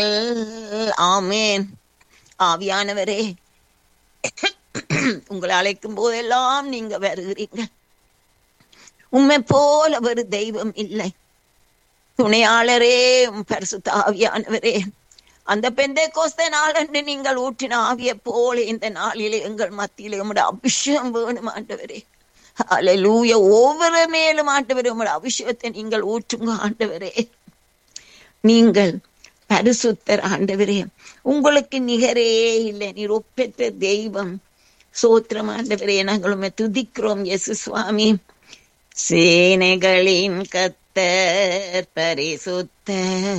ஆமேன் ஆவியானவரே உங்களை அழைக்கும் போதெல்லாம் நீங்க வருகிறீங்க உண்மை போல ஒரு தெய்வம் இல்லை துணையாளரே உம் பரிசுத்த ஆவியானவரே அந்த பெந்தை கோஸ்த நாளன்று நீங்கள் ஊற்றின ஆவிய போல இந்த நாளிலே எங்கள் மத்தியிலே உங்களோட அபிஷேகம் வேணும் ஆண்டவரே அலலூய ஒவ்வொரு மேலும் ஆண்டவரே உங்களோட அபிஷேகத்தை நீங்கள் ஊற்றுங்க ஆண்டவரே நீங்கள் பரிசுத்தர் ஆண்டவரே உங்களுக்கு நிகரே இல்லை நீர் ஒப்பெற்ற தெய்வம் சோத்திரம் ஆண்டவரே நாங்கள் உண்மை துதிக்கிறோம் இயேசு சுவாமி சேனைகளின் கத்தர் பரிசுத்தர்